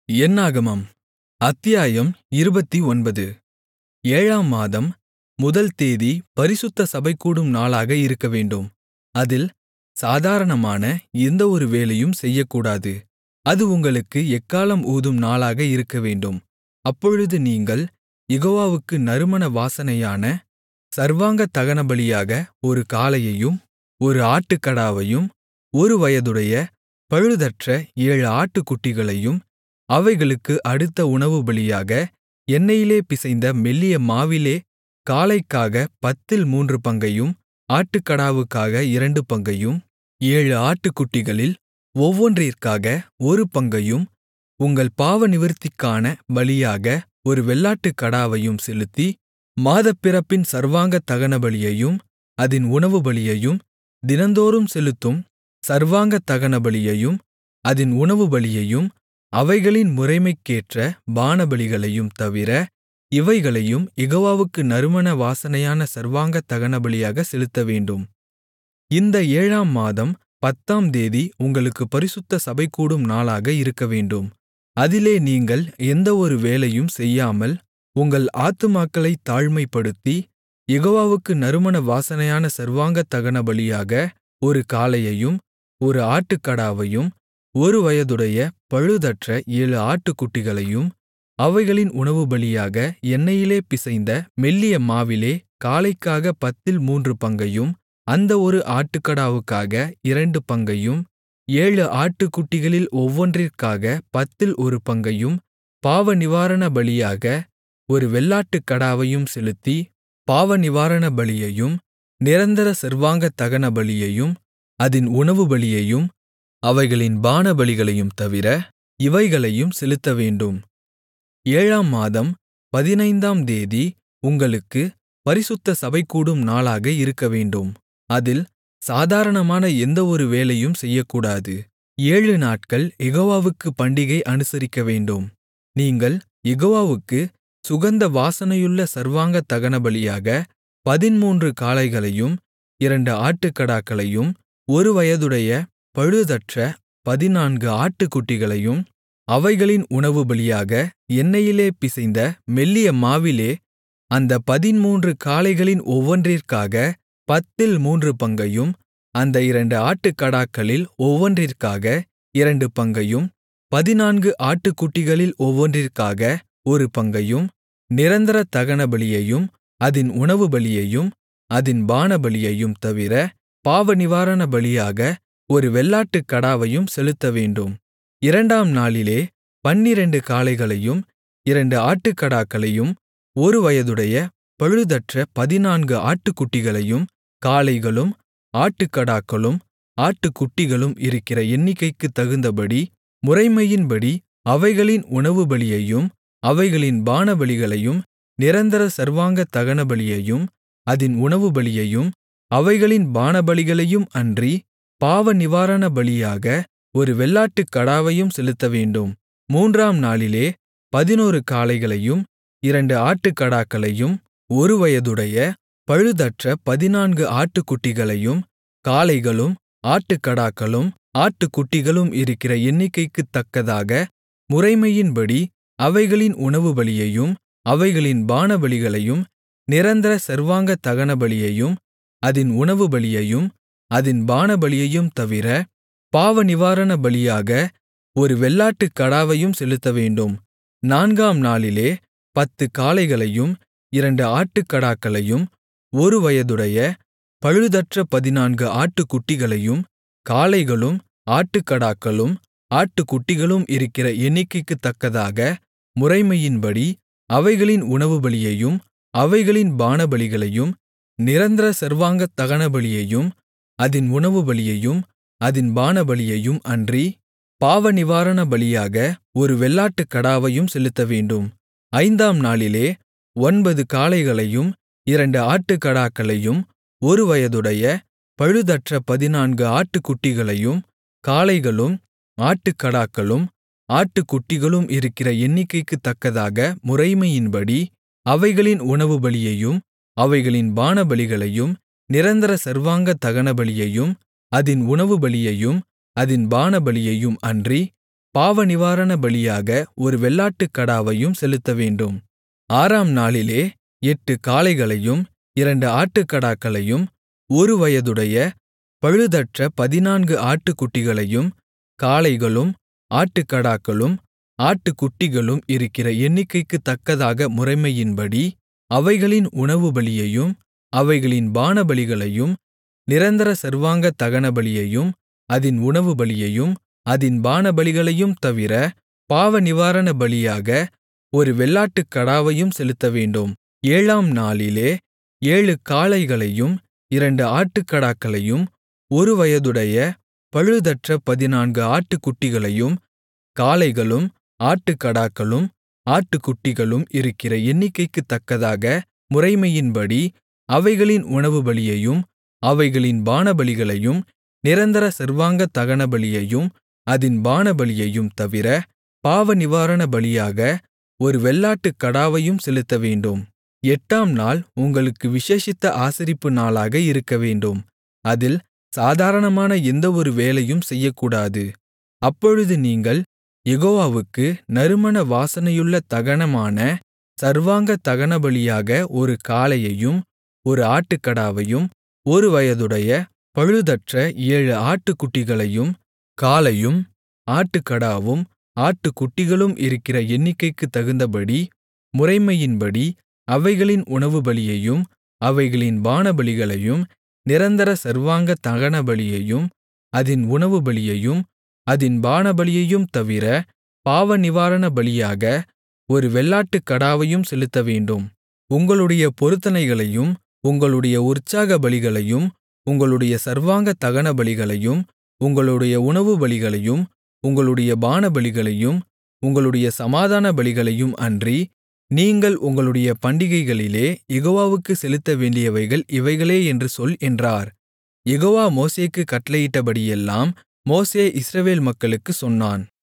என்னாகமம் அத்தியாயம் இருபத்தொன்பது ஏழாம் மாதம் முதல் தேதி பரிசுத்த சபைகூடும் நாளாக இருக்கவேண்டும் அதில் சாதாரணமான எந்தவொரு வேலையும் செய்யக்கூடாது அது உங்களுக்கு எக்காளம் ஊதும் நாளாக இருக்கவேண்டும் அப்பொழுது நீங்கள் யெகோவாவுக்கு நறுமண வாசனையான சர்வாங்க தகனபலியாக ஒரு காளையையும் ஒரு ஆட்டுக்கடாவையும் ஒரு வயதுடைய பழுதற்ற ஏழு ஆட்டுக்குட்டிகளையும் அவைகளுக்கு அடுத்த உணவுபலியாக எண்ணெயிலே பிசைந்த மெல்லிய மாவிலே காளைக்காகப் பத்தில் மூன்று பங்கையும் ஆட்டுக்கடாவுக்காக இரண்டு பங்கையும் ஏழு ஆட்டுக்குட்டிகளில் ஒவ்வொன்றிற்காக ஒரு பங்கையும் உங்கள் பாவநிவிர்த்திக்கான பலியாக ஒரு வெள்ளாட்டுக்கடாவையும் செலுத்தி மாதப்பிறப்பின் சர்வாங்க தகனபலியையும் அதின் உணவுபலியையும் தினந்தோறும் செலுத்தும் சர்வாங்க தகனபலியையும் அதின் உணவுபலியையும் அவைகளின் முறைமைக்கேற்ற பானபலிகளையும் தவிர இவைகளையும் யெகோவாவுக்கு நறுமண வாசனையான சர்வாங்க தகனபலியாகச் செலுத்தவேண்டும் இந்த ஏழாம் மாதம் பத்தாம் தேதி உங்களுக்குப் பரிசுத்த சபைகூடும் நாளாக இருக்கவேண்டும் அதிலே நீங்கள் எந்தவொரு வேலையும் செய்யாமல் உங்கள் ஆத்துமாக்களைத் தாழ்மைப்படுத்தி யெகோவாவுக்கு நறுமண வாசனையான சர்வாங்க தகனபலியாக ஒரு காளையையும் ஒரு ஆட்டுக்கடாவையும் ஒரு வயதுடைய பழுதற்ற ஏழு ஆட்டுக்குட்டிகளையும் அவைகளின் உணவுபலியாக எண்ணெயிலே பிசைந்த மெல்லிய மாவிலே காளைக்காகப் பத்தில் மூன்று பங்கையும் அந்த ஒரு ஆட்டுக்கடாவுக்காக இரண்டு பங்கையும் ஏழு ஆட்டுக்குட்டிகளில் ஒவ்வொன்றிற்காக பத்தில் ஒரு பங்கையும் பாவநிவாரணபலியாக ஒரு வெள்ளாட்டுக்கடாவையும் செலுத்தி பாவநிவாரணபலியையும் நிரந்தர சர்வாங்க தகனபலியையும் அதின் உணவுபலியையும் அவைகளின் பானபலிகளையும் தவிர இவைகளையும் செலுத்தவேண்டும் ஏழாம் மாதம் பதினைந்தாம் தேதி உங்களுக்கு பரிசுத்த சபைகூடும் நாளாக இருக்கவேண்டும் அதில் சாதாரணமான எந்தவொரு வேலையும் செய்யக்கூடாது ஏழு நாட்கள் யெகோவாவுக்குப் பண்டிகை அனுசரிக்கவேண்டும் நீங்கள் யெகோவாவுக்கு சுகந்த வாசனையுள்ள சர்வாங்க தகனபலியாக பதின்மூன்று காளைகளையும் இரண்டு ஆட்டுக்கடாக்களையும் ஒரு வயதுடைய பழுதற்ற பதினான்கு ஆட்டுக்குட்டிகளையும் அவைகளின் உணவுபலியாக எண்ணெயிலே பிசைந்த மெல்லிய மாவிலே அந்த பதின்மூன்று காளைகளின் ஒவ்வொன்றிற்காக பத்தில் மூன்று பங்கையும் அந்த இரண்டு ஆட்டுக்கடாக்களில் ஒவ்வொன்றிற்காக இரண்டு பங்கையும் பதினான்கு ஆட்டுக்குட்டிகளில் ஒவ்வொன்றிற்காக ஒரு பங்கையும் நிரந்தர தகனபலியையும் அதின் உணவுபலியையும் அதின் பானபலியையும் தவிர பாவநிவாரணபலியாக ஒரு வெள்ளாட்டுக்கடாவையும் செலுத்தவேண்டும் இரண்டாம் நாளிலே பன்னிரண்டு காளைகளையும் இரண்டு ஆட்டுக்கடாக்களையும் ஒரு வயதுடைய பழுதற்ற பதினான்கு ஆட்டுக்குட்டிகளையும் காளைகளும் ஆட்டுக்கடாக்களும் ஆட்டுக்குட்டிகளும் இருக்கிற எண்ணிக்கைக்குத் தகுந்தபடி முறைமையின்படி அவைகளின் உணவுபலியையும் அவைகளின் பானபலிகளையும் நிரந்தர சர்வாங்க தகனபலியையும் அதின் உணவுபலியையும் அவைகளின் பானபலிகளையும் அன்றி பாவநிவாரணபலியாக ஒரு வெள்ளாட்டுக்கடாவையும் செலுத்தவேண்டும் மூன்றாம் நாளிலே பதினொரு காளைகளையும் இரண்டு ஆட்டுக்கடாக்களையும் ஒரு வயதுடைய பழுதற்ற பதினான்கு ஆட்டுக்குட்டிகளையும் காளைகளும் ஆட்டுக்கடாக்களும் ஆட்டுக்குட்டிகளும் இருக்கிற எண்ணிக்கைக்குத் தக்கதாக முறைமையின்படி அவைகளின் உணவுபலியையும் அவைகளின் பானபலிகளையும் நிரந்தர சர்வாங்க தகனபலியையும் அதின் உணவுபலியையும் அதின் பானபலியையும் தவிர பாவநிவாரணபலியாக ஒரு வெள்ளாட்டுக்கடாவையும் செலுத்தவேண்டும் நான்காம் நாளிலே பத்து காளைகளையும் இரண்டு ஆட்டுக்கடாக்களையும் ஒரு வயதுடைய பழுதற்ற பதினான்கு ஆட்டுக்குட்டிகளையும் காளைகளும் ஆட்டுக்கடாக்களும் ஆட்டுக்குட்டிகளும் இருக்கிற எண்ணிக்கைக்குத் தக்கதாக முறைமையின்படி அவைகளின் உணவுபலியையும் அவைகளின் பானபலிகளையும் நிரந்தர சர்வாங்க தகனபலியையும் அதின் உணவுபலியையும் அதின் பானபலியையும் அன்றி பாவநிவாரணபலியாக ஒரு வெள்ளாட்டுக்கடாவையும் செலுத்தவேண்டும் ஐந்தாம் நாளிலே ஒன்பது காளைகளையும் இரண்டு ஆட்டுக்கடாக்களையும் ஒரு வயதுடைய பழுதற்ற பதினான்கு ஆட்டுக்குட்டிகளையும் காளைகளும் ஆட்டுக்கடாக்களும் ஆட்டுக்குட்டிகளும் இருக்கிற எண்ணிக்கைக்குத் தக்கதாக முறைமையின்படி அவைகளின் உணவுபலியையும் அவைகளின் பானபலிகளையும் நிரந்தர சர்வாங்க தகனபலியையும் அதின் உணவுபலியையும் அதின் பானபலியையும் அன்றி பாவநிவாரணபலியாக ஒரு வெள்ளாட்டுக்கடாவையும் செலுத்தவேண்டும் ஆறாம் நாளிலே எட்டு காளைகளையும் இரண்டு ஆட்டுக்கடாக்களையும் ஒரு வயதுடைய பழுதற்ற பதினான்கு ஆட்டுக்குட்டிகளையும் காளைகளும் ஆட்டுக்கடாக்களும் ஆட்டுக்குட்டிகளும் இருக்கிற எண்ணிக்கைக்குத் தக்கதாக முறைமையின்படி அவைகளின் உணவுபலியையும் அவைகளின் பானபலிகளையும் நிரந்தர சர்வாங்க தகனபலியையும் அதின் உணவுபலியையும் அதின் பானபலிகளையும் தவிர பாவநிவாரணபலியாக ஒரு வெள்ளாட்டுக்கடாவையும் செலுத்தவேண்டும் ஏழாம் நாளிலே ஏழு காளைகளையும் இரண்டு ஆட்டுக்கடாக்களையும் ஒரு வயதுடைய பழுதற்ற பதினான்கு ஆட்டுக்குட்டிகளையும் காளைகளும் ஆட்டுக்கடாக்களும் ஆட்டுக்குட்டிகளும் இருக்கிற எண்ணிக்கைக்குத் தக்கதாக முறைமையின்படி அவைகளின் உணவுபலியையும் அவைகளின் பானபலிகளையும் நிரந்தர சர்வாங்க தகனபலியையும் அதின் பானபலியையும் தவிர பாவநிவாரணபலியாக ஒரு வெள்ளாட்டுக்கடாவையும் செலுத்தவேண்டும் எட்டாம் நாள் உங்களுக்கு விசேஷித்த ஆசரிப்பு நாளாக இருக்கவேண்டும் அதில் சாதாரணமான எந்தவொரு வேலையும் செய்யக்கூடாது அப்பொழுது நீங்கள் யெகோவாவுக்கு நறுமண வாசனையுள்ள தகனமான சர்வாங்க தகனபலியாக ஒரு காளையையும் ஒரு ஆட்டுக்கடாவையும் ஒரு வயதுடைய பழுதற்ற ஏழு ஆட்டுக்குட்டிகளையும் காளையும் ஆட்டுக்கடாவும் ஆட்டுக்குட்டிகளும் இருக்கிற எண்ணிக்கைக்குத் தகுந்தபடி முறைமையின்படி அவைகளின் உணவுபலியையும் அவைகளின் பானபலிகளையும் நிரந்தர சர்வாங்க தகனபலியையும் அதின் உணவுபலியையும் அதின் பானபலியையும் தவிர பாவநிவாரணபலியாக ஒரு வெள்ளாட்டுக்கடாவையும் செலுத்தவேண்டும் உங்களுடைய பொருத்தனைகளையும் உங்களுடைய உற்சாக பலிகளையும் உங்களுடைய சர்வாங்க தகனபலிகளையும் உங்களுடைய உணவுபலிகளையும் உங்களுடைய பானபலிகளையும் உங்களுடைய சமாதான பலிகளையும் அன்றி நீங்கள் உங்களுடைய பண்டிகைகளிலே யெகோவாவுக்குச் செலுத்தவேண்டியவைகள் இவைகளே என்று சொல் என்றார் யெகோவா மோசேக்குக் கட்டளையிட்டபடியெல்லாம் மோசே இஸ்ரவேல் மக்களுக்குச் சொன்னான்